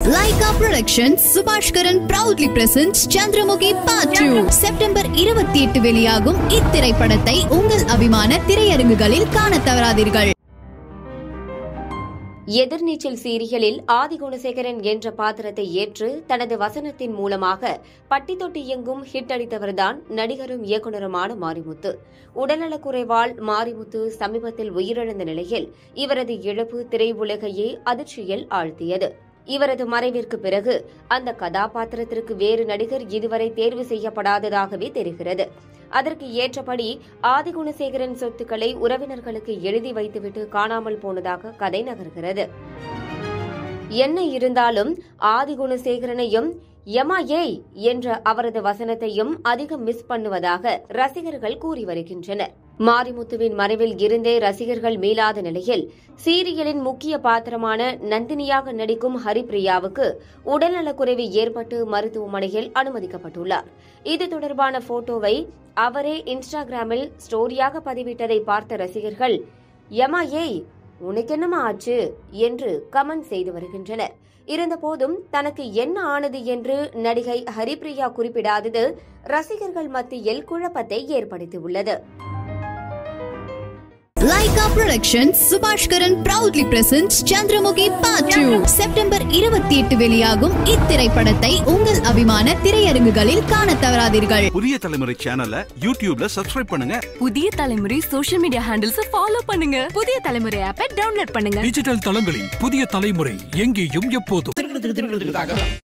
Lyca productions Subaskaran proudly presents Chandramukhi part two September இருபத்தி எட்டு வெளியாகும் இத்திரைப்படத்தை உங்கள் அபிமான திரையரங்குகளில் காணத் தவறாதீர்கள் எதிர்நீச்சல் சீரியலில் ஆதி குணசேகரன் என்ற பாத்திரத்தை ஏற்று தனது வசனத்தின் மூலமாக பட்டி தொட்டி எங்கும் ஹிட் அடித்தவர்தான் நடிகரும் இயக்குனருமான மாரிமுத்து உடல்நலக்குறைவால் மாரிமுத்து சமீபத்தில் உயிரிழந்த நிலையில் இவரது இழப்பு திரையுலகையே அதிர்ச்சியில் ஆழ்த்தியது இவரது மறைவிற்கு பிறகு அந்த கதாபாத்திரத்திற்கு வேறு நடிகர் இதுவரை தேர்வு செய்யப்படாததாகவே தெரிகிறது அதற்கு ஏற்றபடி ஆதிகுணசேகரன் சொத்துக்களை உறவினர்களுக்கு எழுதி வைத்துவிட்டு காணாமல் போனதாக கதை நகர்கிறது என்ன இருந்தாலும் ஆதிகுணசேகரனையும் யமா ஏய் என்ற அவரது வசனத்தையும் அதிகம் மிஸ் பண்ணுவதாக ரசிகர்கள் கூறி வருகின்றனர் மாரிமுத்துவின் மறைவில் இருந்தே ரசிகர்கள் மீளாத நிலையில் சீரியலின் முக்கிய பாத்திரமான நந்தினியாக நடிக்கும் ஹரிப்பிரியாவுக்கு உடல்நலக்குறைவு ஏற்பட்டு மருத்துவமனையில் அனுமதிக்கப்பட்டுள்ளார் இது தொடர்பான போட்டோவை அவரே இன்ஸ்டாகிராமில் ஸ்டோரியாக பதிவிட்டதை பார்த்த ரசிகர்கள் யமா ஏய் உனக்கு என்னமா ஆச்சு என்று கமெண்ட் செய்து வருகின்றனர் இருந்தபோதும் தனக்கு என்ன ஆனது என்று நடிகை ஹரிப்பிரியா குறிப்பிடாதது ரசிகர்கள் மத்தியில் குழப்பத்தை ஏற்படுத்தியுள்ளது Lyca productions Subaskaran proudly presents Chandramukhi part two September இருபத்தி எட்டு வெளியாகும் இத்திரைப்படத்தை உங்கள் அபிமான திரையரங்குகளில் காணத் தவறாதீர்கள் புதிய தலைமுறை சேனலை யூடியூப்ல சப்ஸ்கிரைப் பண்ணுங்க புதிய தலைமுறை சோஷியல் மீடியா ஹேண்டில்ஸ் ஃபாலோ பண்ணுங்க புதிய தலைமுறை ஆப்பை டவுன்லோட் பண்ணுங்க டிஜிட்டல் தளங்களில் புதிய தலைமுறை எங்கேயும் எப்போதும்